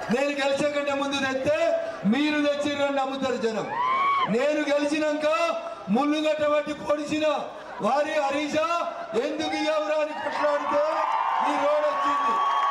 నేను గెలిచే కంటే ముందు తెస్తే మీరు తెచ్చిరని నమ్ముతారు జనం నేను గెలిచినాక ముళ్ళు గట్టబట్టి పొడిచిన వారి హరీష ఎందుకు ఎవరు అని కొట్లాడితే ఈ రోడ్ వచ్చింది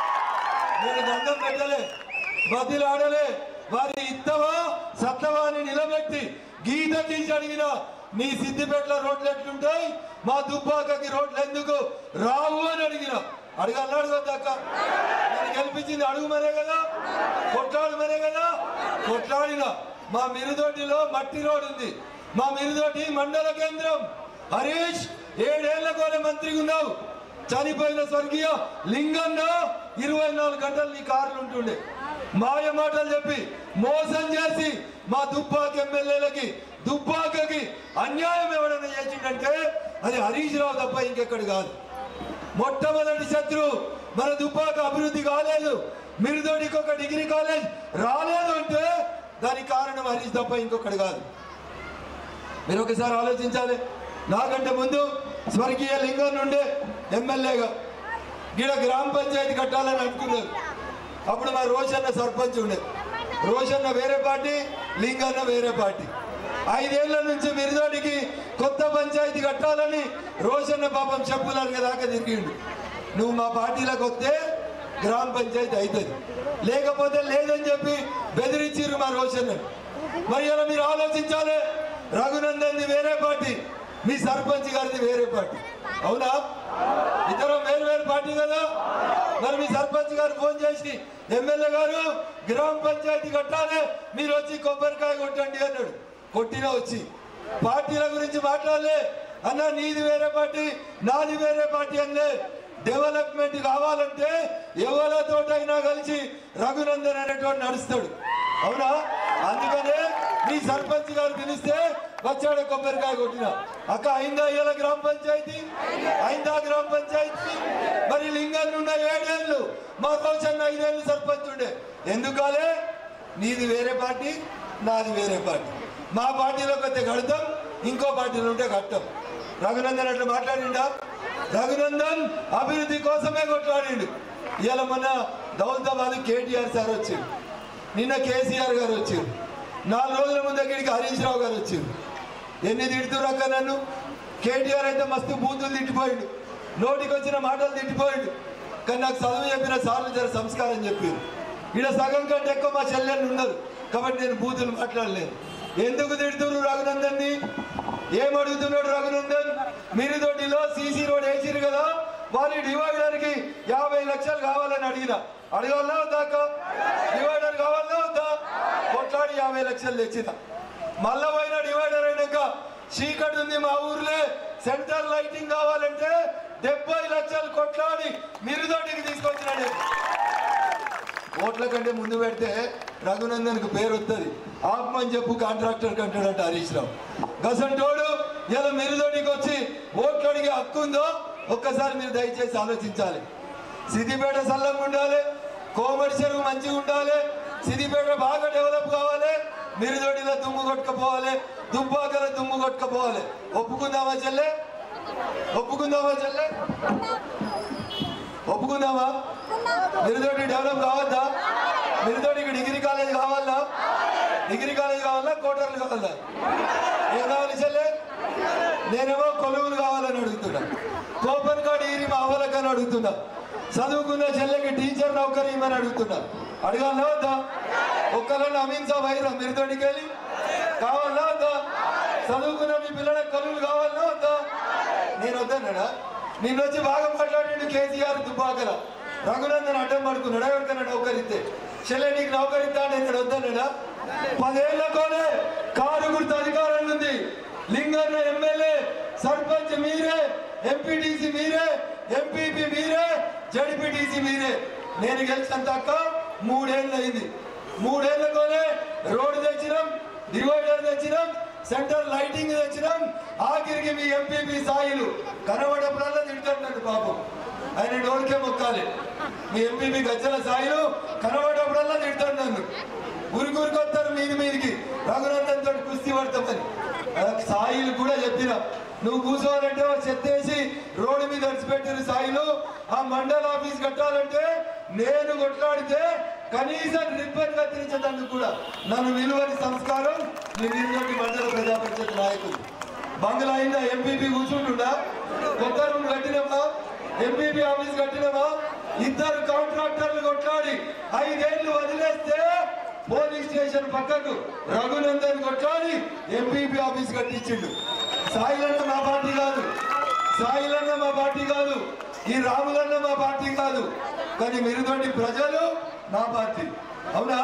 నేను దండం పెట్టలే బదిలు ఆడలే వారి ఇత్తవా సత్తవా అని నిలబెట్టి గీత గీసి అడిగిన నీ సిద్దిపేటలో రోడ్లు ఎట్లుంటాయి మా దుబ్బాకకి రోడ్లు ఎందుకు రావు అని అడిగిన అడగాలి అడగొద్దాక నేను గెలిపించింది అడుగుమనే కదా కొట్లాడమనే కదా కొట్లాడిన మా మిరుదొడ్డిలో మట్టి రోడ్ ఉంది మా మిరుదొడ్డి మండల కేంద్రం హరీష్ ఏడేళ్ల కోలే మంత్రిగా ఉన్నావు చనిపోయిన స్వర్గీయ లింగన్న ఇరవై నాలుగు గంటలు నీ కార్లు ఉంటుండే మాయ మాటలు చెప్పి మోసం చేసి మా దుబ్బాక ఎమ్మెల్యేలకి దుబ్బాకకి అన్యాయం ఎవడన్నా చేసిండంటే అది హరీష్ రావు తప్ప ఇంకెక్కడు కాదు మొట్టమొదటి శత్రు మన దుబ్బాక అభివృద్ధి కాలేదు మిరుదోడికి ఒక డిగ్రీ కాలేజ్ రాలేదు అంటే దానికి కారణం హరీష్ తప్ప ఇంకొకటి కాదు మీరు ఒకసారి ఆలోచించాలి నాకంటే ముందు స్వర్గీయ లింగం నుండే ఎమ్మెల్యేగా గీడ గ్రామ పంచాయతీ కట్టాలని అనుకున్నారు అప్పుడు మా రోషన్న సర్పంచ్ ఉండే రోషన్న వేరే పార్టీ లింగన్న వేరే పార్టీ ఐదేళ్ల నుంచి మిరుదోడికి కొత్త పంచాయతీ కట్టాలని రోషన్న పాపం చెప్పులాగా దాకా తిరిగిండు నువ్వు మా పార్టీలోకి వస్తే గ్రామ పంచాయతీ అవుతుంది లేకపోతే లేదని చెప్పి బెదిరించిర్రు మా రోషన్న మరి ఇలా మీరు ఆలోచించాలి రఘునందన్ది వేరే పార్టీ మీ సర్పంచ్ గారిది వేరే పార్టీ అవునా ఇద్దరం వేరు వేరు పార్టీ కదా మరి మీ సర్పంచ్ గారు ఫోన్ చేసి ఎమ్మెల్యే గారు గ్రామ పంచాయతీ కట్టాలి మీరు వచ్చి కొబ్బరికాయ కొట్టండి అన్నాడు కొట్టినా వచ్చి పార్టీల గురించి మాట్లాడలే అన్న నీది వేరే పార్టీ నాది వేరే పార్టీ అన్లే డెవలప్మెంట్ కావాలంటే ఎవరితోటైనా కలిసి రఘునందన్ అనేటువంటి నడుస్తాడు అవునా అందుకనే మీ సర్పంచ్ గారు పిలిస్తే వచ్చాడు కొబ్బరికాయ కొట్టిన అక్క అయిందా ఇవాళ గ్రామ పంచాయతీ అయిందా గ్రామ పంచాయతీ మరి లింగన్ ఉన్న ఏడేళ్ళు మా కోసం ఐదేళ్ళు సర్పంచ్ ఉండే ఎందుకు కాలే నీది వేరే పార్టీ నాది వేరే పార్టీ మా పార్టీలోకి వస్తే కడతాం ఇంకో పార్టీలో ఉంటే కట్టం రఘునందన్ అట్లా మాట్లాడిండా రఘునందన్ అభివృద్ధి కోసమే కొట్లాడిండు ఇవాళ మొన్న దౌలతాబాద్ కేటీఆర్ సార్ వచ్చిండు నిన్న కేసీఆర్ గారు వచ్చారు నాలుగు రోజుల ముందు అక్కడికి హరీష్ రావు గారు వచ్చారు ఎన్ని తిడుతురు అక్క నన్ను కేటీఆర్ అయితే మస్తు బూతులు తిట్టిపోయిండు నోటికి వచ్చిన మాటలు తిట్టిపోయిండు కానీ నాకు చదువు చెప్పిన సార్లు జర సంస్కారం చెప్పారు ఇక్కడ సగం కంటే ఎక్కువ మా చెల్లెళ్ళు ఉన్నారు కాబట్టి నేను బూతులు మాట్లాడలేను ఎందుకు తిడుతున్నారు రఘునందన్ని ఏం అడుగుతున్నాడు రఘునందన్ మిరిదొడ్డిలో సీసీ రోడ్ వేసిరు కదా వారి డివైడర్కి యాభై లక్షలు కావాలని అడిగిన అడగాలనా వద్దా అక్క? డివైడర్ కావాలనా వద్దా కొట్లాడి యాభై లక్షలు తెచ్చిన మళ్ళా పోయిన డివైడర్ అయినాక చీకటి ఉంది మా ఊర్లే సెంట్రల్ లైటింగ్ కావాలంటే డెబ్బై లక్షలు కొట్లాడి మిరుదొడ్డికి తీసుకొచ్చిన నేను. ఓట్ల కంటే ముందు పెడితే రఘునందన్కి పేరు వస్తుంది ఆత్మని చెప్పు కాంట్రాక్టర్ కంటాడట హరీష్ రావు గసంటోడు ఇలా మెరుదోడికి వచ్చి ఓట్లు అడిగే హక్కు ఉందో ఒక్కసారి మీరు దయచేసి ఆలోచించాలి సిద్దిపేట సల్లంగా ఉండాలి కోమటి చెరువు మంచిగా ఉండాలి సిద్దిపేట బాగా డెవలప్ కావాలి మిరుదోడిలో దుమ్ము కొట్టుకపోవాలి దుబ్బాకలో దుమ్ము కొట్టుకపోవాలి ఒప్పుకుందామా చెల్లె ఒప్పుకుందామా చెల్లె ఒప్పుకుందామా మిరుదోటి డెవలప్ కావద్దా మిరుదోటికి డిగ్రీ కాలేజ్ కావాలా డిగ్రీ కాలేజ్ కావాలా కోటర్లు కావాలా ఏం కావాలి చెల్లె నేనేమో కొలువులు కావాలని అడుగుతున్నా కోపన్ కార్డ్ డిగ్రీ మా అవ్వలకని అడుగుతున్నా చదువుకున్న చెల్లెకి టీచర్ నౌకరీ ఇమ్మని అడుగుతున్నా అడగాలనా వద్దా ఒక్కరన్నా అమీన్సా వైరా మిరుదోటికి వెళ్ళి కావాలా వద్దా చదువుకున్న మీ పిల్లలకు కొలువులు కావాలనా వద్దా నేను వద్దన్నాడా నిన్న వచ్చి బాగా మాట్లాడిండు కేసీఆర్ దుబ్బాకల రఘునందన్ అడ్డం పడుకున్నాడు ఎవరికైనా నౌకరిస్తే చెల్లె నీకు నౌకరిస్తా అంటే ఇక్కడ వద్దన్నాడా పదేళ్లకోనే కారు గుర్తు అధికారం ఉంది లింగన్న ఎమ్మెల్యే సర్పంచ్ మీరే ఎంపీటీసీ మీరే ఎంపీపీ మీరే జడ్పీటీసీ మీరే నేను గెలిచిన తక్క మూడేళ్ళు అయింది మూడేళ్లకోనే రోడ్డు తెచ్చినాం డివైడర్ తెచ్చినాం సెంటర్ లైటింగ్ తెచ్చినాం ఆఖరికి మీ ఎంపీపీ సాయిలు కనబడప్పుడల్లా తింటున్నాడు పాపం ఆయన డోర్కే మొక్కాలి మీ ఎంపీపీ గజ్జల సాయిలు కనబడప్పుడల్లా తింటున్నాను ఉరికొస్తారు మీది మీదికి రఘునందన్ తోటి కుస్తీ పడతామని ఆ సాయిలు కూడా చెప్పిన నువ్వు కూర్చోవాలంటే ఓ చెత్తేసి రోడ్డు మీద తెరిచిపెట్టిన స్థాయిలో ఆ మండల ఆఫీస్ కట్టాలంటే నేను కొట్లాడితే కనీసం రిబ్బన్ కత్తిరించేందుకు కూడా నన్ను విలువని సంస్కారం మీ నిర్మటి మండల ప్రజా పరిషత్ నాయకులు బంగ్లా అయిందా ఎంపీపీ కూర్చుంటుండా కొత్త రూమ్ కట్టినమా ఎంపీపీ ఆఫీస్ కట్టినమా ఇద్దరు కాంట్రాక్టర్లు కొట్లాడి ఐదేళ్లు వదిలేస్తే పోలీస్ స్టేషన్ పక్కకు రఘునందన్ కొట్లాడి ఎంపీపీ ఆఫీస్ కట్టించిండు సాయిలన్న మా పార్టీ కాదు సాయిలన్న మా పార్టీ కాదు ఈ రాములన్న మా పార్టీ కాదు కానీ మీరుతోటి ప్రజలు నా పార్టీ అవునా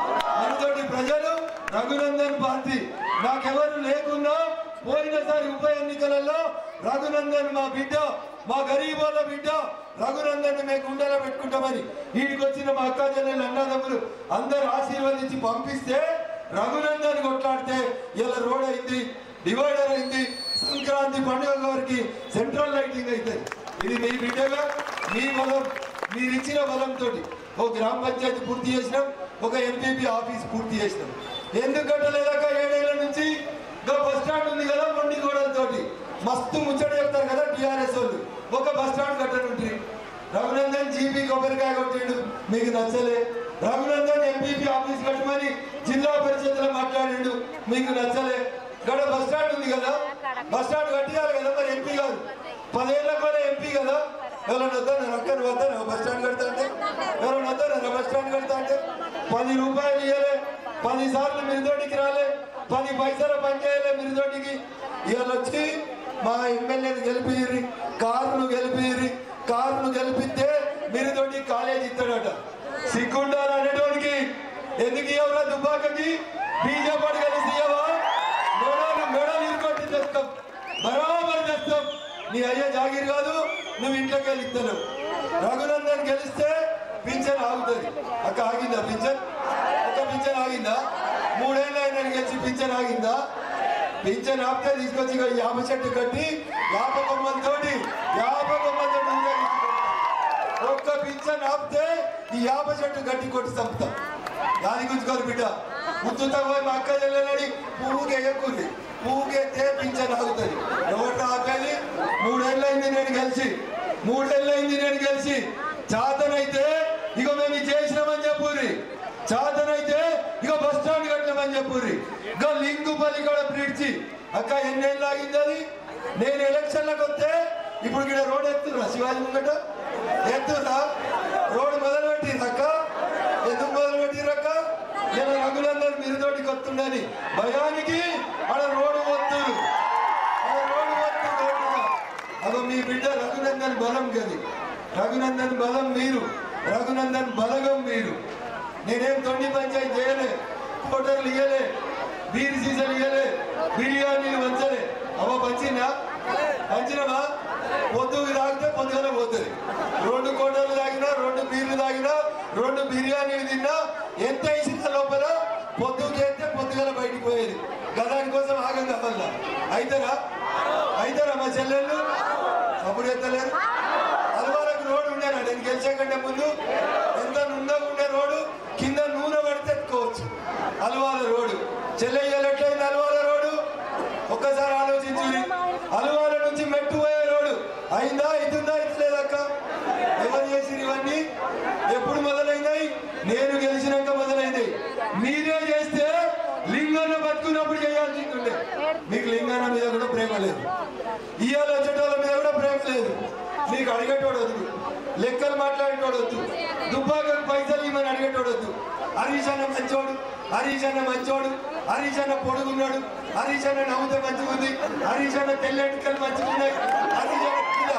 మనతోటి ప్రజలు రఘునందన్ పార్టీ నాకెవరు లేకున్నా పోయినసారి ఉప ఎన్నికలలో రఘునందన్ మా బిడ్డ మా గరీబోళ్ళ బిడ్డ రఘునందన్ మేము గుండెలో పెట్టుకుంటామని వీడికి వచ్చిన మా అక్క చెల్లెలు అన్నదమ్ములు అందరు ఆశీర్వదించి పంపిస్తే రఘునందన్ కొట్లాడితే ఇలా రోడ్ అయింది డివైడర్ అయింది సంక్రాంతి పండుగ వారికి సెంట్రల్ లైటింగ్ అవుతుంది ఇది మీ బిడ్డగా మీ బలం మీరు ఇచ్చిన బలంతో ఓ గ్రామ పంచాయతీ పూర్తి చేసినాం ఒక ఎంపీపీ ఆఫీస్ పూర్తి చేసినాం ఎందుకు కట్టలేదాక ఏడేళ్ల నుంచి ఇంకా బస్ స్టాండ్ ఉంది కదా మొండి గోడలతోటి మస్తు ముచ్చట చెప్తారు కదా టిఆర్ఎస్ వాళ్ళు ఒక బస్ స్టాండ్ కట్టనుంటి రఘునందన్ జీపీ కొబ్బరికాయ కొట్టిండు మీకు నచ్చలే రఘునందన్ ఎంపీపీ ఆఫీస్ కట్టమని జిల్లా పరిషత్లో మాట్లాడిండు మీకు నచ్చలే ఇక్కడ బస్ స్టాండ్ ఉంది కదా బస్ స్టాండ్ కట్టియాలి కదా మరి ఎంపీ కాదు పదేళ్ల కూడా ఎంపీ కదా ఎవరైనా వద్దాను అక్కడ వద్దాను బస్ స్టాండ్ కడతా అంటే ఎవరైనా వద్దాను బస్ స్టాండ్ కడతా అంటే పది రూపాయలు ఇవ్వలే పది సార్లు మిరుదోటికి రాలే పది పైసలు పనిచేయలే మిరుదోటికి ఇవాళ వచ్చి మా ఎమ్మెల్యేని గెలిపిరి కారును గెలిపిరి కారును గెలిపిస్తే మిరుదోటి కాలేజ్ ఇస్తాడట సిగ్గుండాలి అనేటోడికి ఎందుకు ఇవ్వరా దుబ్బాకకి బీజేపీ కలిసి ఇవ్వవా మెడలు మెడలు ఇరుకొట్టి తెస్తాం బరాబర్ తెస్తాం నీ అయ్యే జాగీర్ కాదు నువ్వు ఇంట్లోకి వెళ్ళి ఇస్తాను రఘునందన్ గెలిస్తే పింఛన్ ఆగుతుంది అక్క ఆగిందా పింఛన్ ఒక పింఛన్ ఆగిందా మూడేళ్ళు అయినా గెలిచి పింఛన్ ఆగిందా పింఛన్ ఆపితే తీసుకొచ్చి ఇక యాప చెట్టు కట్టి యాప కొమ్మలతోటి యాప కొమ్మలతోటి ఊరేగించుకుంటాం. ఒక్క పింఛన్ ఆపితే ఈ యాప చెట్టు గట్టి కొట్టి చంపుతాం దాని గుంజుకోరు బిడ్డ ముచ్చుతా పోయి మా అక్క చెల్లెలని పువ్వుకి ఎయ్యకూరి పువ్వుకి ఎత్తే పింఛన్ ఆగుతుంది ఎవరు ఆపేది మూడేళ్ళైంది నేను గెలిచి మూడేళ్ళైంది నేను గెలిచి చాతనైతే ఇక మేము ఇది చేసినామని చెప్పుర్రి చాతనైతే ఇక బస్ స్టాండ్ కట్టినామని చెప్పుర్రి ఇక లింగుపల్లి కూడా బ్రిడ్జి అక్క ఎన్నేళ్ళు ఆగింది అది నేను ఎలక్షన్లకు వస్తే ఇప్పుడు ఇక్కడ రోడ్ ఎత్తురా శివాజీ ముంగట ఎత్తురా రోడ్ మొదలు పెట్టిరక్క ఎందుకు మొదలు పెట్టిరక్క ఇలా రఘులందరూ మిరుదోటికి వస్తుండని భయానికి ఆడ రోడ్డు వస్తుంది ఆడ రోడ్డు వస్తుంది రోడ్డుగా అదో మీ బిడ్డ రఘునందన్ బలం గది రఘునందన్ బలం మీరు రఘునందన్ బలగం మీరు నేనేం తొండి పంచాయతీ చేయలే కోటర్లు ఇయ్యలే బీర్ సీజన్ ఇయ్యలే బిర్యానీలు వంచలే అవ్వ పంచిందా పంచినవా పొద్దుకు తాగితే పొద్దుగానే పోతుంది రెండు కోటర్లు తాగినా రెండు బీర్లు తాగినా రెండు బిర్యానీలు తిన్నా ఎంత ఇచ్చిన లోపల పొద్దుకు చేస్తే పొద్దుగల బయటికి పోయేది గదాని కోసం ఆగం కావాలా అయితేరా అయితేరా మా చెల్లెళ్ళు అప్పుడు ఎత్తలేరు అలవాలకు రోడ్డు ఉండేనా నేను గెలిచే కంటే ముందు ఎంత నుండగా ఉండే రోడ్డు కింద నూనె పడితే ఎత్తుకోవచ్చు అలవాల రోడ్డు చెల్లెయ్యలు ఎట్లయింది అలవాల రోడ్డు ఒక్కసారి ఆలోచించుడి అలవాల నుంచి మెట్టు పోయే రోడ్డు అయిందా అవుతుందా ఇట్లేదక్క ఎవరు చేసిరు ఇవన్నీ ఎప్పుడు మొదలైనాయి నేను గెలిచినాక మొదలైంది మీరే చేస్తే లింగన్న బతుకున్నప్పుడు చేయాల్సింది ఉండే మీకు లింగన్న మీద కూడా ప్రేమ లేదు ఇవాళ వచ్చేటోళ్ళ మీద కూడా ప్రేమ లేదు మీకు అడిగేటోడు వద్దు లెక్కలు మాట్లాడేటోడు వద్దు దుబ్బాకకు పైసలు ఇవ్వమని అడిగేటోడు వద్దు హరీష్ అన్న మంచోడు హరీష్ అన్న మంచోడు హరీష్ అన్న పొడుగున్నాడు హరీష్ అన్న నవ్వుతే మంచిగుంది హరీష్ అన్న తెల్లెంటికలు మంచిగున్నాయి హరీష్ అన్న కింద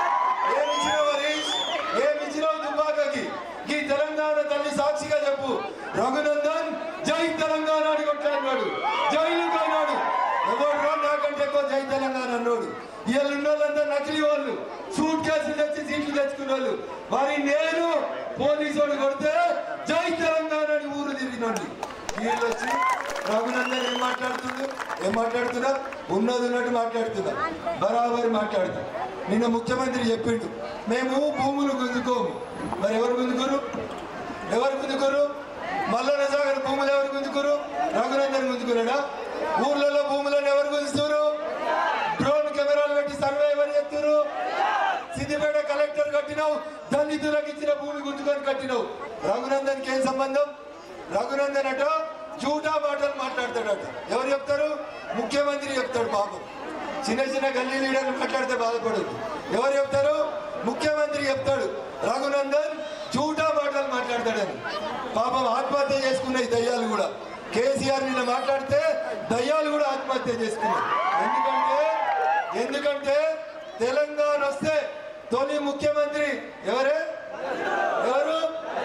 ఏమి ఇచ్చినావు హరీష్ ఏమి ఇచ్చినావు దుబ్బాకకి ఈ తెలంగాణ తల్లి సాక్షిగా చెప్పు రఘునందన్ జై తెలంగాణ అని కొట్లాడినాడు జైలుకు అన్నాడు ఎవరు రా నాకంటే ఎక్కువ జై తెలంగాణ అన్నాడు వీళ్ళు ఉన్నోళ్ళంతా నకిలీ వాళ్ళు సూట్ కేసులు తెచ్చి సీట్లు తెచ్చుకున్న వాళ్ళు మరి నేను పోలీసు వాడు కొడితే జై తెలంగాణ అని ఊరు తిరిగినండి వీళ్ళు వచ్చి రఘునందన్ ఏం మాట్లాడుతుండు ఏం మాట్లాడుతున్నా ఉన్నది ఉన్నట్టు మాట్లాడుతున్నా బరాబరి మాట్లాడుతున్నా నిన్న ముఖ్యమంత్రి చెప్పిండు మేము భూములు గుంజుకోము మరి ఎవరు గుంజుకోరు ఎవరు గుంజుకోరు మల్లన్న సాగర్ భూములు ఎవరు గుంజుకోరు రఘునందన్ గుంజుకున్నాడా ఊర్లలో భూములను ఎవరు గుంజుతారు డ్రోన్ కెమెరాలు పెట్టి సర్వే ఎవరు చేస్తారు కట్టినావు దళితులకు ఇచ్చిన భూమి గుంజుకొని కట్టినావు రఘునందన్కి ఏం సంబంధం రఘునందన్ అట జూటా మాటలు మాట్లాడతాడట ఎవరు చెప్తారు ముఖ్యమంత్రి చెప్తాడు పాపం చిన్న చిన్న గల్లీ లీడర్లు మాట్లాడితే బాధపడదు ఎవరు చెప్తారు ముఖ్యమంత్రి చెప్తాడు రఘునందన్ జూటా మాటలు మాట్లాడతాడని పాపం ఆత్మహత్య చేసుకున్నాయి దయ్యాలు కూడా కేసీఆర్ నిన్న మాట్లాడితే దయ్యాలు కూడా ఆత్మహత్య చేసుకున్నాయి ఎందుకంటే ఎందుకంటే తెలంగాణ వస్తే తొలి ముఖ్యమంత్రి ఎవరే ఎవరు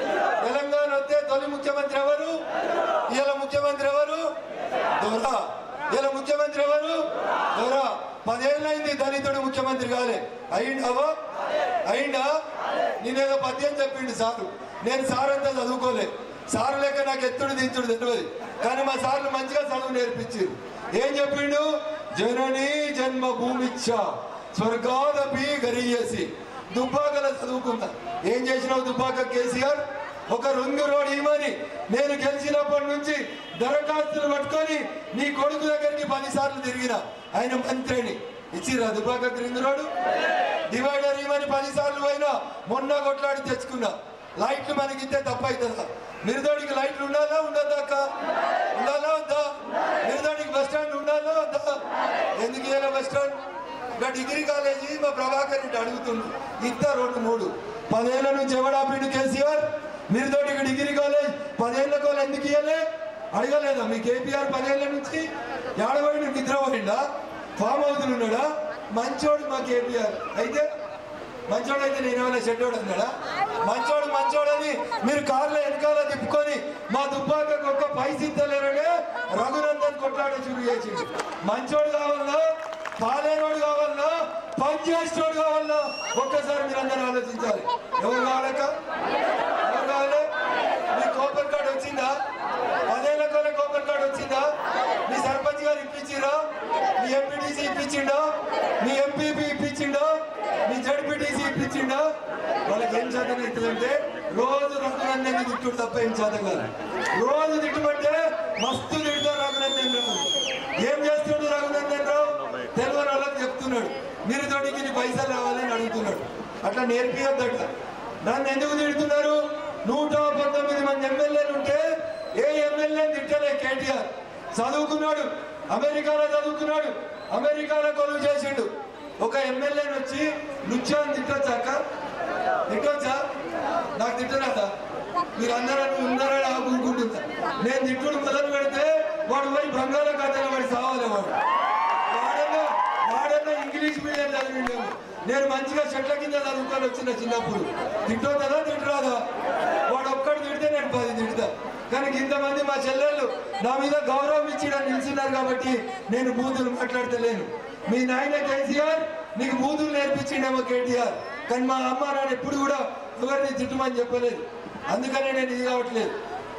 తెలంగాణ వస్తే తొలి ముఖ్యమంత్రి ఎవరు ఇవాళ ముఖ్యమంత్రి ఎవరు దొరా ఇలా ముఖ్యమంత్రి ఎవరు దొరా పదేళ్ళైంది దళితుడు ముఖ్యమంత్రి కాలే అయిండవో అయిందా నేనేదో పద్యం చెప్పిండు సారు నేను సార్ అంతా చదువుకోలే సారు లేక నాకు ఎత్తుడు దించుడు తెలియదు కానీ మా సార్లు మంచిగా చదువు నేర్పించారు ఏం చెప్పిండు జనని జన్మ భూమిచ్చ స్వర్గాదపి గరియసి దుబ్బాకల చదువుకున్నా ఏం చేసినావు దుబ్బాక కేసీఆర్ ఒక రింగు రోడ్ ఇవ్వని నేను గెలిచినప్పటి నుంచి దరఖాస్తులు పట్టుకొని నీ కొడుకు దగ్గరికి పది సార్లు తిరిగిన ఆయన మంత్రిని ఇచ్చిరా దుబ్బాక రింగు రోడ్డు డివైడర్ ఇవ్వని పది సార్లు పోయినా మొన్న కొట్లాడి తెచ్చుకున్నా లైట్లు మనకి ఇస్తే తప్పవుతుందా మిరుదోడికి లైట్లు ఉండాలా ఉండదా అక్క ఉండాలా వద్దా మిరుదోడికి బస్ స్టాండ్ ఉండాలా వద్దా ఎందుకు ఇవ్వాలి బస్ స్టాండ్ ఇంకా డిగ్రీ కాలేజీ మా ప్రభాకర్ రెడ్డి అడుగుతుండు ఇద్దా రెండు మూడు పదేళ్ల నుంచి ఎవడాపిండు కేసీఆర్ మిరుదోడికి డిగ్రీ కాలేజ్ పదేళ్ల కోలు ఎందుకు ఇవ్వలే అడగలేదా మీ కేపీఆర్ పదేళ్ల నుంచి ఏడబడి నిద్రపోయిండా ఫామ్ హౌస్ ఉన్నాడా మంచోడు మా కేపీఆర్ అయితే మంచోడు అయితే నేను ఏమైనా చెడ్డోడు అన్నాడా మంచోడు మంచోడని మీరు కార్లో వెనకాల తిప్పుకొని మా దుబ్బాకకు ఒక్క పైసి ఇద్దలేరనే రఘునందన్ కొట్లాడ చురు చేసిండు మంచోడు కావాలన్నా పాలేనోడు కావాలన్నా పని చేసేటోడు కావాలన్నా ఒక్కసారి మీరు అందరూ ఆలోచించాలి ఎవరు కావాలక్క ఎవరు కావాలి మీ కోపర్ కార్డు వచ్చిందా పదేళ్ల కోల కోపర్ కార్డు వచ్చిందా మీ సర్పంచ్ గారు ఇప్పించిరా మీ ఎంపీటీసీ ఇప్పించిండా మీ ఎంపీపీ ఇప్పించిండా మీ జడ్పీటీసీ ఇప్పించిండా వాళ్ళకి ఏం చేతన అవుతుందంటే రోజు రఘునందన్ తిట్టుడు తప్ప ఏం చేతం కాదు రోజు తిట్టుమంటే మస్తు తిడతారు రఘునందన్ రావు ఏం చేస్తున్నాడు రఘునందన్ రావు తెలియని వాళ్ళకి చెప్తున్నాడు మీరు తోటికి నీ పైసలు రావాలని అడుగుతున్నాడు అట్లా నేర్పియొద్దట నన్ను ఎందుకు తిడుతున్నారు నూట పంతొమ్మిది మంది ఎమ్మెల్యేలు ఉంటే ఏ ఎమ్మెల్యే తిట్టలే కేటీఆర్ చదువుకున్నాడు అమెరికాలో చదువుకున్నాడు అమెరికాలో కొలువు చేసిండు ఒక ఎమ్మెల్యేని వచ్చి నృత్యాన్ని తిట్టొచ్చా అక్క తిట్టొచ్చా నాకు తిట్టరాదా మీరు అందరూ ఉన్నారని ఆపుకుంటుందా నేను తిట్టుడు మొదలు పెడితే వాడు పోయి బంగాళాఖాతంలో వాడి సావాలి వాడు వాడన్నా వాడన్నా ఇంగ్లీష్ మీడియం చదివిండేమో నేను మంచిగా చెట్ల కింద చదువుకొని వచ్చిన చిన్నప్పుడు తిట్టోదా తిట్టరాదా వాడు ఒక్కడు తిడితే నేను పది తిడతా కానీ ఇంతమంది మా చెల్లెళ్ళు నా మీద గౌరవం ఇచ్చి నన్ను నిల్చున్నారు కాబట్టి నేను బూతులు మాట్లాడతలేను మీ నాయన కేసీఆర్ నీకు బూతులు నేర్పించిండేమో కేటీఆర్ కానీ మా అమ్మ నాన్న ఎప్పుడు కూడా ఎవరిని తిట్టమని చెప్పలేదు అందుకనే నేను ఇది కావట్లేదు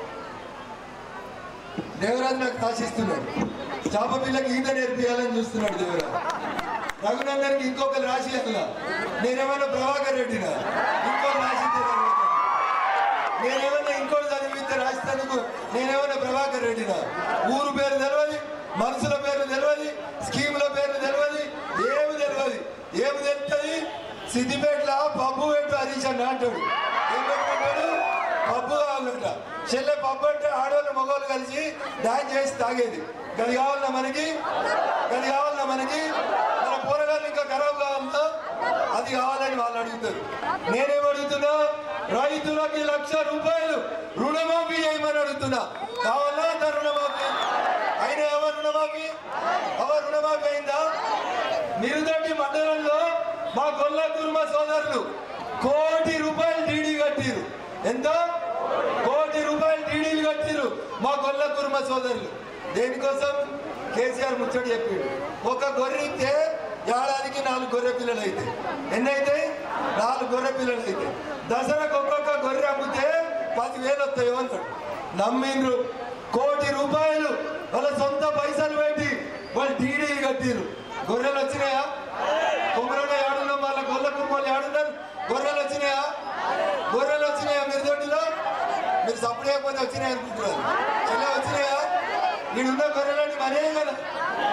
దేవరాజు నాకు రాసిస్తున్నాడు చేప పిల్లకి ఈత నేర్పియాలని చూస్తున్నాడు దేవరాజు రఘునందన్కి ఇంకొకరు రాసి అలా నేనేమన్నా ప్రభాకర్ రెడ్డినా ఇంకొకరు రాసిస్తే చదువుతాను. నేనేమన్నా ఇంకోటి చదివితే రాసినందుకు నేనేమన్నా ప్రభాకర్ రెడ్డినా ఊరు పేరు తెలియదు మనుషుల పేరు తెలియదు స్కీముల పేరు తెలియదు ఏమి తెలియదు ఏమి తెలుస్తుంది సిద్దిపేటలో పప్పు పెట్టు హరీష్ అన్న అంటాడు ఏం పెట్టుకుంటాడు పప్పు కావాలంట చెల్లె పప్పు అంటే ఆడవాళ్ళు మగవాళ్ళు కలిసి డాన్స్ చేసి తాగేది గది కావాలన్నా మనకి గది కావాలన్నా మనకి మన కూరగాయలు ఇంకా ఖరాబ్ కావాలన్నా అది కావాలని వాళ్ళు అడుగుతారు నేనేం అడుగుతున్నా రైతులకి లక్ష రూపాయలు రుణమాఫీ చేయమని అడుగుతున్నా కావాలా అంత రుణమాఫీ అయినా ఎవరు రుణమాఫీ ఎవరు రుణమాఫీ అయిందా నిరుదడ్డి మండలంలో మా గొల్ల కుర్మ సోదరులు కోటి రూపాయలు డీడీ కట్టిరు ఎంత కోటి రూపాయలు డీడీలు కట్టిరు మా గొల్ల కుర్మ సోదరులు దేనికోసం కేసీఆర్ ముచ్చట చెప్పిండు ఒక గొర్రె ఇస్తే ఏడాదికి నాలుగు గొర్రె పిల్లలు అయితే ఎన్ని అయితే నాలుగు గొర్రె పిల్లలు అయితే దసరాకు ఒక్కొక్క గొర్రె అమ్మితే పదివేలు వస్తాయో అన్నాడు నమ్మిండ్రు కోటి రూపాయలు వాళ్ళ సొంత పైసలు పెట్టి వాళ్ళు డీడీలు కట్టిరు గొర్రెలు వచ్చినాయా కుమ్మరంలో ఏడున్నాం వాళ్ళ గొల్ల కుమ్మలు ఏడున్నారు గొర్రెలు వచ్చినాయా గొర్రెలు వచ్చినాయా మీరు తోటిలో మీరు సప్పుడు చేయకపోతే వచ్చినాయి అనుకుంటున్నారు చెల్లె వచ్చినాయా నేనున్న గొర్రెలని మనే కదా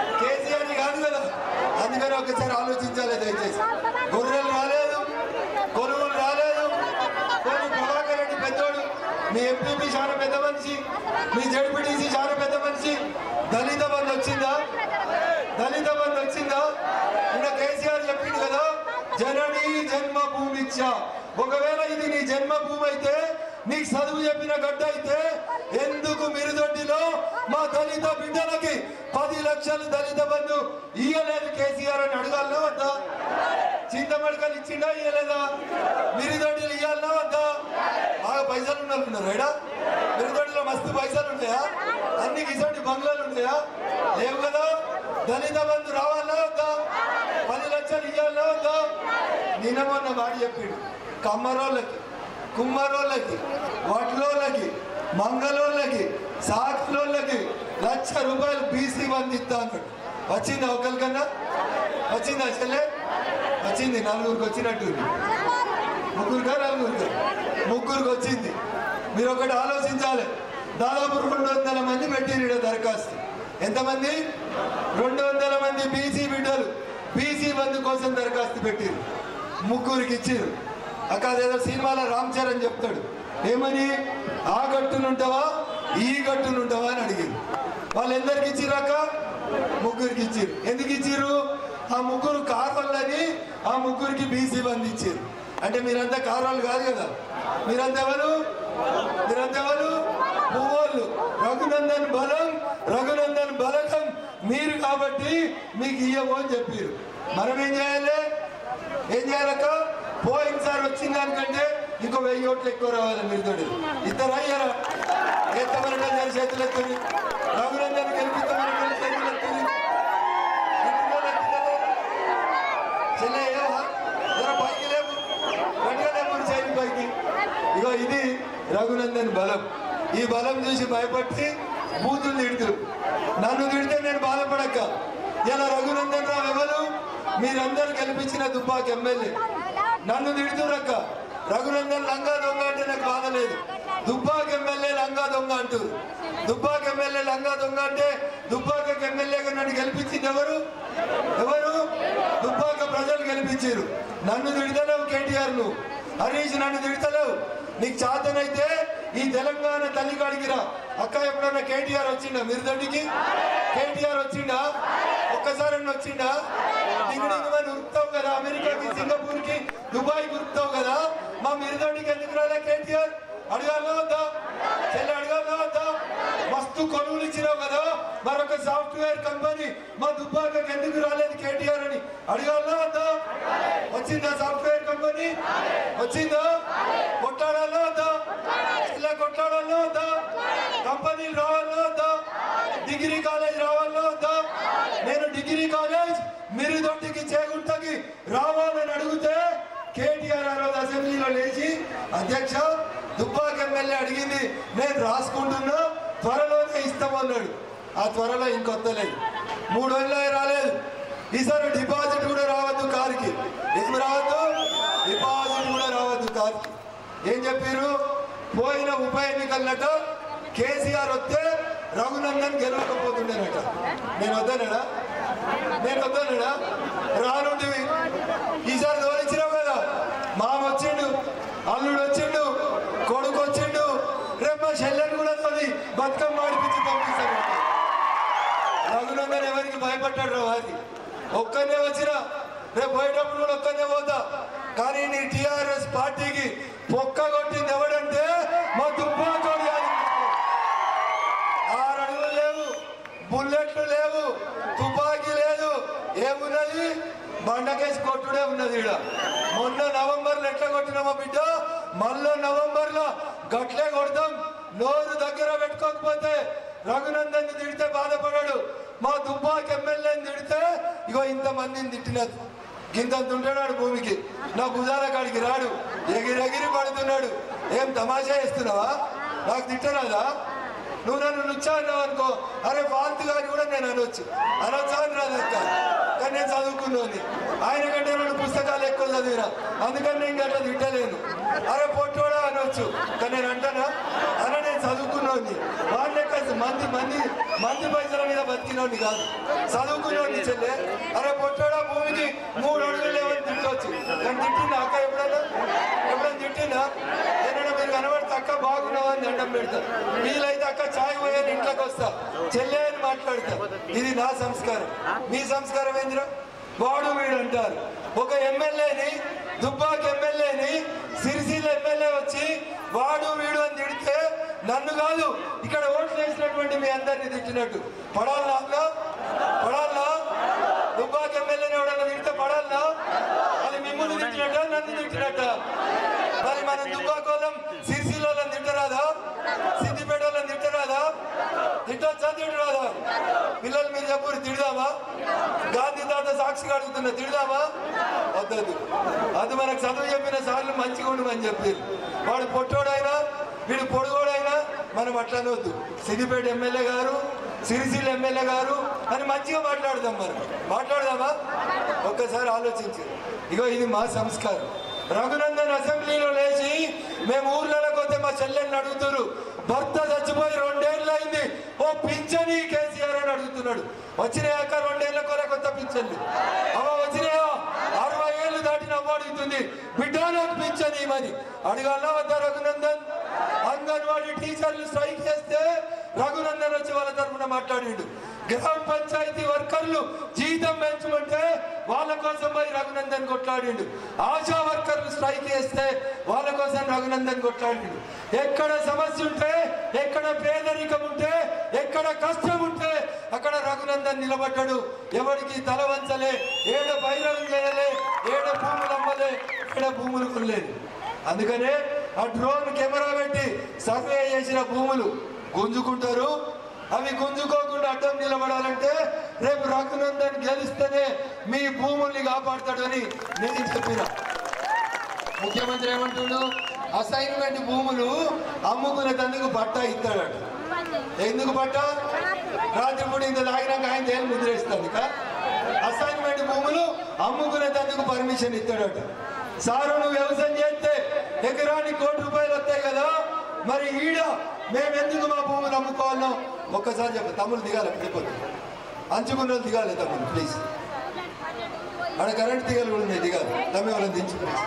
కేసీఆర్ కాదు కదా అందుకని ఒకసారి ఆలోచించాలి దయచేసి గొర్రెలు రాలేదు కొనుగోలు రాలేదు కొన్ని ప్రభాకర్ రెడ్డి పెద్దోడు మీ ఎంపీపీ చాలా పెద్ద మనిషి మీ జడ్పీటీసీ చాలా పెద్ద మనిషి దళిత బంధు వచ్చిందా దళిత బంధు వచ్చిందా ఇంకా కేసీఆర్ చెప్పిండు కదా జనని జన్మభూమిచ్చ ఒకవేళ ఇది నీ జన్మభూమి అయితే నీకు చదువు చెప్పిన గడ్డ అయితే ఎందుకు మిరుదొడ్డిలో మా దళిత బిడ్డలకి పది లక్షలు దళిత బంధు ఇయ్యలేదు కేసీఆర్ అని అడగాలనా వద్దా చింతమడకలు ఇచ్చిండా ఇయ్యలేదా మిరిదొడ్డిలు ఇయ్యాలనా వద్దా బాగా పైసలు ఉన్న వాళ్ళు ఉన్నారు ఏడా మిరిదొడ్డిలో మస్తు పైసలు ఉంటాయా అన్ని గిసంటి బంగ్లాలు ఉంటాయా లేవు కదా దళిత బంధు రావాలనా వద్దా పది లక్షలు ఇయ్యాలనా వద్దా నిన్న మొన్న మాట చెప్పిండు కమ్మరోళ్ళకి కుమ్మరోళ్ళకి వడ్లోళ్ళకి మంగళోళ్ళకి సాకులోళ్ళకి లక్ష రూపాయలు బీసీ బంధు ఇస్తా అన్నాడు వచ్చిందా ఒకరికన్నా వచ్చిందా చెల్లె వచ్చింది నలుగురికి వచ్చినట్టుంది ముగ్గురుగా నలుగురుగా ముగ్గురికి వచ్చింది మీరు ఒకటి ఆలోచించాలి దాదాపు రెండు వందల మంది పెట్టిరు దరఖాస్తు ఎంతమంది రెండు వందల మంది బీసీ బిడ్డలు బీసీ బంధు కోసం దరఖాస్తు పెట్టిరు ముగ్గురికి ఇచ్చిరు అక్కడ ఏదో సినిమాలో రామ్ చరణ్ చెప్తాడు ఏమని ఆ గట్టునుంటావా ఈ గట్టునుంటావా అని అడిగింది వాళ్ళు ఎందరికి ఇచ్చిరాక ముగ్గురికి ఇచ్చిరు ఎందుకు ఇచ్చిరు ఆ ముగ్గురు కార్వాళ్ళని ఆ ముగ్గురికి బీసీ బంధు ఇచ్చారు అంటే మీరంతా కార్వాళ్ళు కాదు కదా మీరంతా ఎవరు మీరంతా ఎవరు పువ్వులు రఘునందన్ బలం రఘునందన్ బలకం మీరు కాబట్టి మీకు ఇయ్యము అని చెప్పారు మనం ఏం చేయాలి ఏం చేయాలక్క పోయినసారి వచ్చిన దానికంటే ఇంకో వెయ్యి ఓట్లు ఎక్కువ రావాలి మీరు తోటి ఇద్దరు అయ్యారా ఎత్తమని గారి చేతులు ఎత్తుంది రఘునందన్ గెలిపిస్తామని గారి చేతులు ఎత్తుంది ఇంటిలో ఎత్తుతలేరు. చెల్లె ఏవా? జర పైకి లేవు గట్టిగా లేవు చేయి పైకి ఇగో ఇది రఘునందన్ బలం ఈ బలం చూసి భయపట్టి బూతులు తిడుతురు నన్ను తిడితే నేను బాధపడక ఇలా రఘునందన్ రావు ఎవరు మీరందరూ గెలిపించిన దుబ్బాకి ఎమ్మెల్యే నన్ను తిడుతురక్క రఘునందన్ లంగా దొంగ అంటే నాకు బాధ లేదు దుబ్బాకి ఎమ్మెల్యే లంగా దొంగ అంటారు దుబ్బాకి ఎమ్మెల్యే లంగా దొంగ అంటే దుబ్బాక ఎమ్మెల్యేగా నన్ను గెలిపించింది ఎవరు ఎవరు దుబ్బాక ప్రజలు గెలిపించారు నన్ను తిడతలేవు కేటీఆర్ నువ్వు హరీష్ నన్ను తిడతలేవు నీకు చాతనైతే ఈ తెలంగాణ తల్లికాడికి రా అక్క ఎప్పుడన్నా కేటీఆర్ వచ్చిండా మిరుదొడ్డికి కేటీఆర్ వచ్చిండా ఒక్కసారి వచ్చిండా దిగుడికి మనం ఉరుకుతావు కదా అమెరికాకి సింగపూర్ కి దుబాయ్ ఉరుకుతావు కదా మా మిరుదొడ్డికి ఎందుకు రాలే కేటీఆర్ అడగాలా వద్దా చెల్లి అడగాలా వద్దా మస్తు కొనుగోలు ఇచ్చినావు కదా మరొక సాఫ్ట్వేర్ కంపెనీ మా దుబ్బాకకి ఎందుకు రాలేదు కేటీఆర్ అని అడగాలా వద్దా వచ్చిందా సాఫ్ట్వేర్ కంపెనీ వచ్చిందా కొట్లాడాలా వద్దా ఇలా కొట్లాడాలా వద్దా కంపెనీలు రావాలా వద్దా డిగ్రీ కాలేజ్ రావాలా వద్దా నేను డిగ్రీ కాలేజ్ మీరు దొడ్డికి చేగుంటకి రావాలని అడిగితే కేటీఆర్ ఆ రోజు అసెంబ్లీలో లేచి అధ్యక్ష దుబ్బాక ఎమ్మెల్యే అడిగింది నేను రాసుకుంటున్నా త్వరలోనే ఇస్తామన్నాడు ఆ త్వరలో ఇంకొత్తలేదు మూడు వేలు రాలేదు ఈసారి డిపాజిట్ కూడా రావద్దు కారుకి ఎందుకు రావద్దు డిపాజిట్ కూడా రావద్దు కారుకి ఏం చెప్పారు పోయిన ఉప ఎన్నికలట కేసీఆర్ వస్తే రఘునందన్ గెలవకపోతుండేనట నేను వద్దనడా నేను వద్దనడా రానుంటివి ఈసారి తోలిచ్చినావు కదా మామ వచ్చిండు అల్లుడు వచ్చిండు కొడుకు వచ్చిండు రేపు మా చెల్లెని కూడా తోలి బతుకమ్మ ఆడిపించి పంపిస్తాను రఘునందన్ ఎవరికి భయపడ్డాడు రా వారి ఒక్కనే వచ్చినా రేపు పోయేటప్పుడు కూడా ఒక్కనే పోతా కానీ నీ టిఆర్ఎస్ పార్టీకి పొక్క కొట్టింది ఎవడంటే మా దుబ్బాకోడు కాదు ఆరు అడుగులు లేవు బుల్లెట్లు లేవు తుపాకీ లేదు ఏమున్నది బండకేసి కొట్టుడే ఉన్నది ఈడ మొన్న నవంబర్ లో ఎట్లా కొట్టినామా బిడ్డ మళ్ళీ నవంబర్ లో గట్లే కొడతాం నోరు దగ్గర పెట్టుకోకపోతే రఘునందన్ తిడితే బాధపడాడు మా దుబ్బాకి ఎమ్మెల్యేని తిడితే ఇగో ఇంత మందిని తిట్టినది గింతంత ఉంటాడు భూమికి నా భుజాల కాడికి రాడు ఎగిరెగిరి పడుతున్నాడు ఏం తమాషా చేస్తున్నావా నాకు తిట్టరాదా నువ్వు నన్ను నుచ్చా అన్నావు అనుకో అరే ఫాల్తు గాని కూడా నేను అనొచ్చు అనొచ్చా అని రాదు అక్క కానీ నేను చదువుకున్నాను ఆయన కంటే రెండు పుస్తకాలు ఎక్కువ చదివినా అందుకని నేను అట్లా తిట్టలేను అరే పొట్టోడా అనొచ్చు కానీ నేను అంటానా అన్న నేను చదువుకున్నాను వాళ్ళ లెక్క మంది మంది మంది పైసల మీద బతికినోని కాదు చదువుకున్నోని చెల్లె అరే పొట్టోడా భూమికి మూడు అడుగులు లేవని తిట్టవచ్చు కానీ తిట్టింది అక్క ఎప్పుడన్నా చెప్తున్నా ఏదైనా మీరు కనబడితే అక్క బాగున్నావు అని దండం పెడతా వీలైతే అక్క చాయ్ పోయాను ఇంట్లోకి వస్తా చెల్లె అని మాట్లాడతా ఇది నా సంస్కారం మీ సంస్కారం ఏందిరా వాడు వీడు అంటారు ఒక ఎమ్మెల్యేని దుబ్బాక్ ఎమ్మెల్యేని సిరిసిల్ల ఎమ్మెల్యే వచ్చి వాడు వీడు అని తిడితే నన్ను కాదు ఇక్కడ ఓట్లు వేసినటువంటి మీ అందరిని తిట్టినట్టు పడాలనా అక్క పడాలనా దుబ్బాక్ ఎమ్మెల్యేని ఎవడన్నా తిడితే పడాలనా అది మిమ్మల్ని తిట్టినట్ట నన్ను తిట్టినట్ట మరి మనం దుబ్బాక్ వాళ్ళం సిరిసిల్ల వాళ్ళని తిట్టరాదా సిద్దిపేట వాళ్ళని తిట్టరాదా తిట్టొచ్చా తిట్టరాదా పిల్లలు మీరు చెప్పు తిడదామా గాంధీ తాత సాక్షిగా అడుగుతున్నా తిడదామా వద్దదు అది మనకు చదువు చెప్పిన సార్లు మంచిగా ఉండమని చెప్పి వాడు పొట్టోడైనా వీడు పొడుగోడైనా మనం అట్లా అనవద్దు సిద్దిపేట ఎమ్మెల్యే గారు సిరిసిల్ల ఎమ్మెల్యే గారు అని మంచిగా మాట్లాడదాం మనం మాట్లాడదామా ఒక్కసారి ఆలోచించి ఇగో ఇది మా సంస్కారం రఘునందన్ అసెంబ్లీలో లేచి మేము ఊర్లలో పోతే మా చెల్లెల్ని అడుగుతున్నారు భర్త చచ్చిపోయి రెండేళ్ళు అయింది ఓ పింఛని కేసీఆర్ అని అడుగుతున్నాడు వచ్చినాయాక రెండేళ్ల కొర కొత్త పింఛన్లు అవ వచ్చినాయా అరవై ఏళ్ళు దాటిన అవ్వ అడుగుతుంది బిడ్డ నాకు పింఛని ఇవ్వని అడగాల వద్దా రఘునందన్ అంగన్వాడీ టీచర్లు స్ట్రైక్ చేస్తే రఘునందన్ వచ్చి వాళ్ళ తరఫున మాట్లాడిండు గ్రామ పంచాయతీ వర్కర్లు జీతం పెంచమంటే వాళ్ళ కోసం పోయి రఘునందన్ కొట్లాడిండు ఆశా వర్కర్లు స్ట్రైక్ చేస్తే వాళ్ళ కోసం రఘునందన్ కొట్లాడిండు ఎక్కడ సమస్య ఉంటే ఎక్కడ పేదరికం ఉంటే ఎక్కడ కష్టం ఉంటే అక్కడ రఘునందన్ నిలబడ్డాడు ఎవరికి తల వంచలే ఏడ బైరవం చేయలే ఏడ భూములు అమ్మలే ఏడ భూములు కొనలేదు అందుకనే ఆ డ్రోన్ కెమెరా పెట్టి సర్వే చేసిన భూములు గుంజుకుంటారు అవి గుంజుకోకుండా అడ్డం నిలబడాలంటే రేపు రఘునందన్ గెలిస్తేనే మీ భూముల్ని కాపాడతాడని నేను చెప్పిన ముఖ్యమంత్రి ఏమంటుండు అసైన్మెంట్ భూములు అమ్ముకునే తందుకు పట్టా ఇస్తాడట ఎందుకు పట్టా రాత్రి పూట ఇంత తాగినాక ఆయన దేని ముద్రేస్తాను ఇక అసైన్మెంట్ భూములు అమ్ముకునే తందుకు పర్మిషన్ ఇస్తాడట సారు నువ్వు వ్యవసాయం చేస్తే ఎకరానికి కోటి రూపాయలు వస్తాయి కదా మరి ఈడ మేము ఎందుకు మా భూములు అమ్ముకోవాలో ఒక్కసారి చెప్ప తమ్ముడు దిగాలి వెళ్ళిపోతుంది అంచుకున్న వాళ్ళు దిగాలి తమ్ముడు ప్లీజ్ ఆడ కరెంట్ దిగాలి కూడా ఉన్నాయి దిగాలి తమ్మి వాళ్ళని దించు ప్లీజ్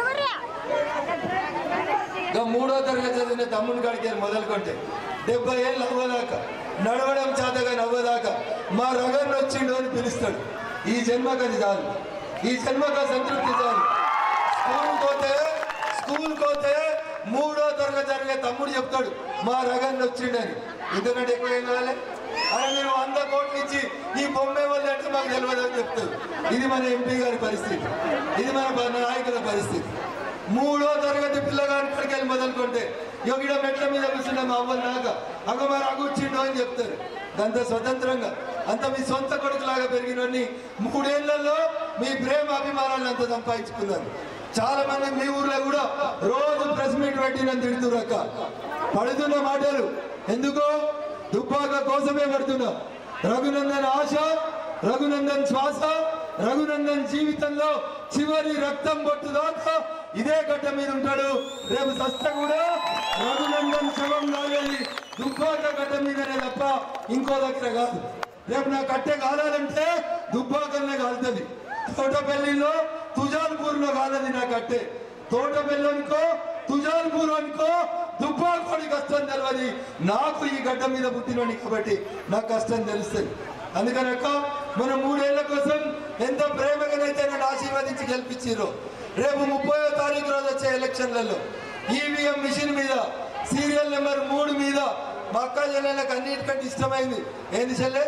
ఇంకా మూడో తరగతి చదివిన తమ్ముని కాడికి వెళ్ళి మొదలుకుంటే డెబ్బై ఏళ్ళు అవ్వదాకా నడవడం చేతగా నవ్వదాకా మా రగన్ వచ్చిండు అని పిలుస్తాడు ఈ జన్మకు అది చాలు ఈ జన్మకు ఆ సంతృప్తి చాలు స్కూల్ పోతే స్కూల్ పోతే మూడో తరగతి జరిగే తమ్ముడు చెప్తాడు మా రగన్ వచ్చిండని ఎందుకంటే ఎక్కువ ఏం కావాలి అరే మీరు వంద కోట్లు ఇచ్చి ఈ బొమ్మే వాళ్ళు అంటే మాకు తెలియదు అని చెప్తారు ఇది మన ఎంపీ గారి పరిస్థితి ఇది మన నాయకుల పరిస్థితి మూడో తరగతి పిల్లగాని ఇక్కడికి వెళ్ళి మొదలుకుంటే యోగిడ మెట్ల మీద కూర్చున్న మా అవ్వలు నాక అగ మరి అగుచ్చిండు అని చెప్తారు అంత స్వతంత్రంగా అంత మీ సొంత కొడుకులాగా పెరిగినోని మూడేళ్లలో మీ ప్రేమ అభిమానాలను అంత సంపాదించుకున్నారు చాలా మంది మీ ఊర్లో కూడా రోజు ప్రెస్ మీట్ పెట్టి నన్ను తిడుతురక్క పడుతున్న మాటలు ఎందుకు దుబ్బాక కోసమే పడుతున్నా రఘునందన్ ఆశ రఘునందన్ శ్వాస రఘునందన్ జీవితంలో చివరి రక్తం బొట్టు దాకా ఇదే గడ్డ మీద ఉంటాడు రేపు సస్త కూడా రఘునందన్ శవం కాలేదు దుబ్బాక గడ్డ మీదనే తప్ప ఇంకో దగ్గర కాదు రేపు నా కట్టె కాలాలంటే దుబ్బాకల్నే కాలుతుంది తోటపల్లిలో తుజాల్పూర్ లో కాలది నా కట్టె తోటపల్లి అనుకో తుజాల్పూర్ అనుకో దుబ్బాకోడి కష్టం తెలియదు నాకు ఈ గడ్డ మీద పుట్టినోని కాబట్టి నాకు కష్టం తెలుస్తుంది అందుకనక్క మన మూడేళ్ల కోసం ఎంత ప్రేమగానైతే నన్ను ఆశీర్వదించి గెలిపించారో రేపు ముప్పయో తారీఖు రోజు వచ్చే ఎలక్షన్లలో ఈవీఎం మిషన్ మీద సీరియల్ నెంబర్ మూడు మీద మా అక్క చెల్లెళ్ళకి అన్నిటికంటే ఇష్టమైంది ఏంది చెల్లె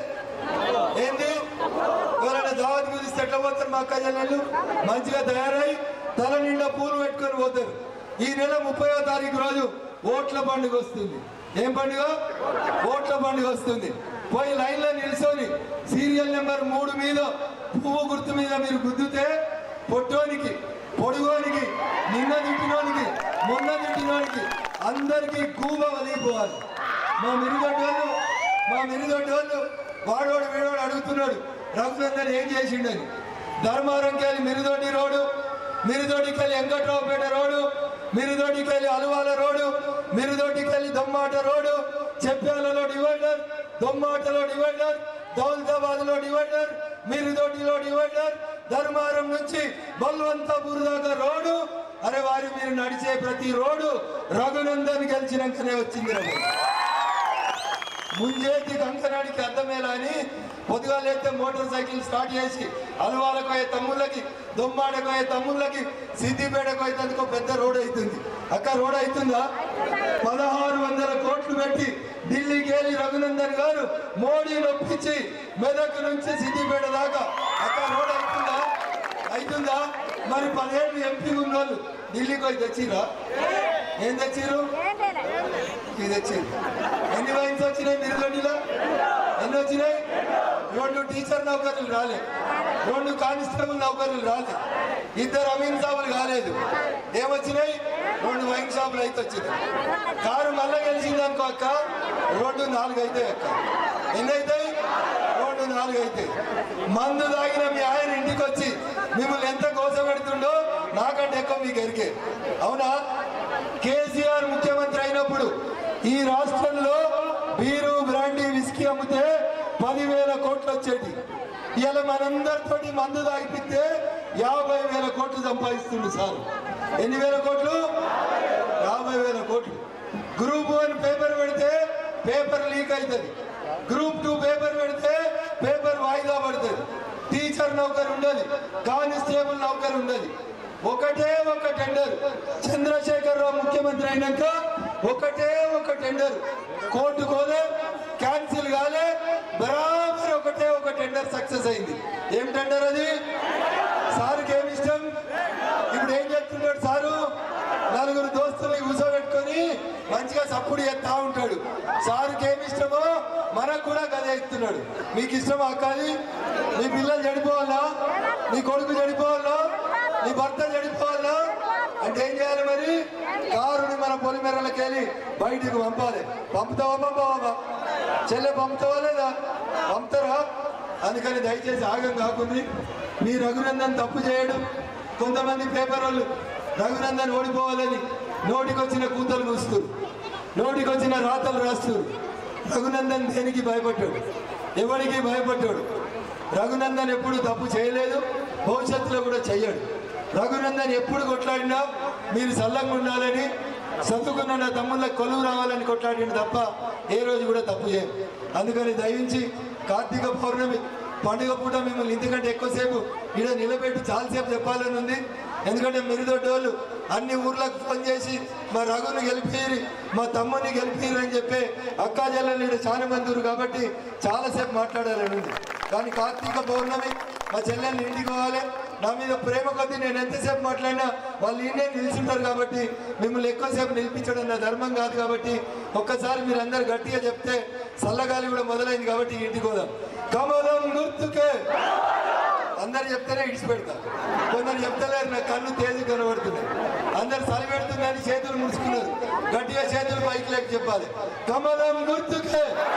ఏంది ఎవరైనా దావత్ కుదిస్తే ఎట్లా పోతారు మా అక్క చెల్లెళ్ళు మంచిగా తయారై తల నిండా పూలు పెట్టుకొని పోతారు ఈ నెల ముప్పయో తారీఖు రోజు ఓట్ల పండుగ వస్తుంది ఏం పండుగ ఓట్ల పండుగ వస్తుంది పోయి లైన్లో నిల్చొని సీరియల్ నెంబర్ మూడు మీద పువ్వు గుర్తు మీద మీరు గుద్దుతే పొట్టోనికి పొడుగోనికి నిన్న తిట్టినోనికి మొన్న తిట్టినోనికి అందరికీ గూబ వదిలిపోవాలి మా మిరుగడ్డి వాళ్ళు మా మిరుగడ్డి వాళ్ళు వాడోడు వీడోడు అడుగుతున్నాడు రఘునందన్ ఏం చేసిండని ధర్మారంకి వెళ్ళి మిరుదొడ్డి రోడ్డు మిరుదొడ్డికి వెళ్ళి వెంకట్రావుపేట రోడ్డు మిరుదొడ్డికి వెళ్ళి అలువాల రోడ్డు మిరుదొడ్డికి వెళ్ళి దొమ్మాట రోడ్డు చెప్పాలలో డివైడర్ దొమ్మాటలో డివైడర్ దౌలతాబాద్ లో డివైడర్ మిరుదొడ్డిలో డివైడర్ ధర్మారం నుంచి బల్వంతపూర్ దాకా రోడ్డు అరే వారి మీరు నడిచే ప్రతి రోడ్డు రఘునందన్ గెలిచినాకనే వచ్చింది రఘు ముంజేటి కంకనాడికి అర్థమేలా అని పొద్దుగాలైతే మోటార్ సైకిల్ స్టార్ట్ చేసి అలవాలకు పోయే తమ్ముళ్ళకి దొమ్మాడకు పోయే తమ్ముళ్ళకి సిద్దిపేటకు పోయేందుకు పెద్ద రోడ్ అవుతుంది అక్క రోడ్ అవుతుందా పదహారు వందల కోట్లు పెట్టి ఢిల్లీకి వెళ్ళి రఘునందన్ గారు మోడీని ఒప్పించి మెదక్ నుంచి సిద్దిపేట దాకా అక్క రోడ్ అవుతుందా అవుతుందా మరి పదిహేడు ఎంపీ ఉన్నోళ్ళు ఢిల్లీకి పోయి తెచ్చిరా ఏం తెచ్చిరు ఇది తెచ్చింది ఎన్ని వైన్స్ వచ్చినాయి మిరుగండిలో ఎన్ని వచ్చినాయి రెండు టీచర్ నౌకర్లు రాలే రెండు కానిస్టేబుల్ నౌకర్లు రాలే ఇద్దరు అమీన్ షాపులు కాలేదు ఏమొచ్చినాయి రెండు వైన్ షాపులు అయితే వచ్చింది కారు మళ్ళా గెలిచింది అనుకో అక్క రెండు నాలుగు అయితే అక్క ఎన్ని అవుతాయి రెండు నాలుగు అయితే మందు తాగిన మీ ఆయన ఇంటికి వచ్చి మిమ్మల్ని ఎంత కోసపెడుతుండో నాకంటే ఎక్కువ మీకు ఎరికే అవునా కేసీఆర్ ముఖ్యమంత్రి అయినప్పుడు ఈ రాష్ట్రంలో బీరు బ్రాండీ విస్కీ అమ్మితే పదివేల కోట్లు వచ్చేటి ఇలా మనందరితోటి మందు తాగిపిస్తే యాభై వేల కోట్లు సంపాదిస్తుంది సార్ ఎన్ని వేల కోట్లు యాభై వేల కోట్లు గ్రూప్ వన్ పేపర్ పెడితే పేపర్ లీక్ అవుతుంది గ్రూప్ టూ పేపర్ పెడితే పేపర్ వాయిదా పడుతుంది టీచర్ నౌకర్ ఉండదు కానిస్టేబుల్ నౌకర్ ఉండదు ఒకటే ఒక టెండర్ చంద్రశేఖర్ రావు ముఖ్యమంత్రి అయినాక ఒకటే ఒక టెండర్ కోర్టు కోలే క్యాన్సిల్ కాలే బరాబర్ ఒకటే ఒక టెండర్ సక్సెస్ అయింది ఏం టెండర్ అది సార్కి ఏమి ఇష్టం ఇప్పుడు ఏం చేస్తున్నాడు సారు నలుగురు దోస్తులు కూర్చోబెట్టుకొని మంచిగా సప్పుడు చేస్తా ఉంటాడు సార్కి ఏమి ఇష్టమో మనకు కూడా గదే ఇస్తున్నాడు మీకు ఇష్టమా అక్కది మీ పిల్లలు చెడిపోవాలా నీ కొడుకు చెడిపోవాలా నీ భర్త చెడిపోవాలా అంటే ఏం చేయాలి మరి కారుని మన పొలిమెరలకి వెళ్ళి బయటికి పంపాలి పంపుతావా పంపవా చెల్లె పంపుతావా లేదా పంపుతారా అందుకని దయచేసి ఆగం కాకుండా మీ రఘునందన్ తప్పు చేయడం కొంతమంది పేపర్ వాళ్ళు రఘునందన్ ఓడిపోవాలని నోటికొచ్చిన కూతలు కూస్తారు నోటికొచ్చిన రాతలు రాస్తారు రఘునందన్ దేనికి భయపడ్డాడు ఎవరికి భయపడ్డాడు రఘునందన్ ఎప్పుడు తప్పు చేయలేదు భవిష్యత్తులో కూడా చెయ్యడు రఘునందన్ ఎప్పుడు కొట్లాడినా మీరు సల్లంగా ఉండాలని చదువుకున్న నా తమ్ముళ్ళకి కొలువు రావాలని కొట్లాడిండు తప్ప ఏ రోజు కూడా తప్పు చేయం అందుకని దయించి కార్తీక పౌర్ణమి పండుగ పూట మిమ్మల్ని ఇంతకంటే ఎక్కువసేపు ఇక్కడ నిలబెట్టి చాలాసేపు చెప్పాలని ఉంది ఎందుకంటే మిరుదొడ్డోళ్ళు అన్ని ఊర్లకు ఫోన్ చేసి మా రఘుని గెలిపిరి మా తమ్ముని గెలిపిరి అని చెప్పి అక్కా చెల్లెలు ఇక్కడ చాలా మంది ఉన్నారు కాబట్టి చాలాసేపు మాట్లాడాలని ఉంది కానీ కార్తీక పౌర్ణమి మా చెల్లెల్ని ఇంటికి పోవాలి నా మీద ప్రేమ కొద్దీ నేను ఎంతసేపు మాట్లాడినా వాళ్ళు ఈయనే నిల్చుంటారు కాబట్టి మిమ్మల్ని ఎక్కువసేపు నిలిపించడం నా ధర్మం కాదు కాబట్టి ఒక్కసారి మీరు అందరు గట్టిగా చెప్తే చల్లగాలి కూడా మొదలైంది కాబట్టి ఇంటికి పోదాం కమలం గుర్తుకే అందరు చెప్తేనే ఇడిచిపెడతా కొందరు చెప్తలేరు నా కన్ను తేజి కనబడుతుంది అందరు చలి పెడుతుందని చేతులు ముడుచుకున్నారు గట్టిగా చేతులు పైకి లేక చెప్పాలి కమలం గుర్తుకే